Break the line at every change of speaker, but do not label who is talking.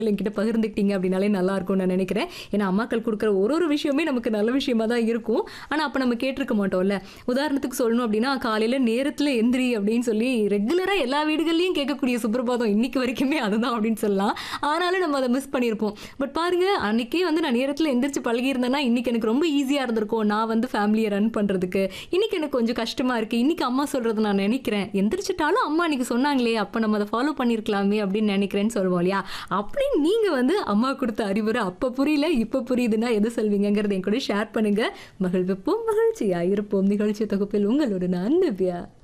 என்கிட்ட பகிர்ந்துக்கிட்டீங்க அப்படின்னாலே நல்லா இருக்கும்னு நான் நினைக்கிறேன் ஏன்னா அம்மாக்கள் கொடுக்குற ஒரு ஒரு விஷயமே நமக்கு நல்ல விஷயமா தான் இருக்கும் ஆனால் அப்போ நம்ம கேட்டிருக்க மாட்டோம்ல உதாரணத்துக்கு சொல்லணும் அப்படின்னா காலையில் நேரத்தில் எந்திரி அப்படின்னு சொல்லி ரெகுலராக எல்லா வீடுகள்லையும் கேட்கக்கூடிய சுப்பிரபாதம் இன்னைக்கு வரைக்குமே அதுதான் அப்படின்னு சொல்லலாம் ஆனாலும் நம்ம அதை மிஸ் பண்ணியிருப்போம் பட் பாருங்க அன்னைக்கே வந்து நான் நேரத்தில் எந்திரிச்சு பழகியிருந்தேன்னா இன்னைக்கு எனக்கு ரொம்ப ஈஸியாக இருந்திருக்கும் நான் வந்து ஃபேமிலியை ரன் பண்ணுறதுக்கு இன்னைக்கு எனக்கு கொஞ்சம் கஷ்டமா இருக்கு இன்னைக்கு அம்மா சொல்றது நான் நினைக்கிறேன் எந்திரிச்சிட்டாலும் அம்மா அன்னைக்கு சொன்னாங்களே அப்போ நம்ம அதை ஃபாலோ பண்ணியிருக்கலாமே அப்படின்னு நினைக்கிறேன்னு சொல்லுவோம் இல்லையா அப்படி நீங்க வந்து அம்மா கொடுத்த அறிவுரை அப்போ புரியல இப்போ புரியுதுன்னா எது சொல்வீங்கங்கிறத என் கூட ஷேர் பண்ணுங்க மகிழ்விப்போம் மகிழ்ச்சியா இருப்போம் நிகழ்ச்சி தொகுப்பில் உங்களோட நான் திவ்யா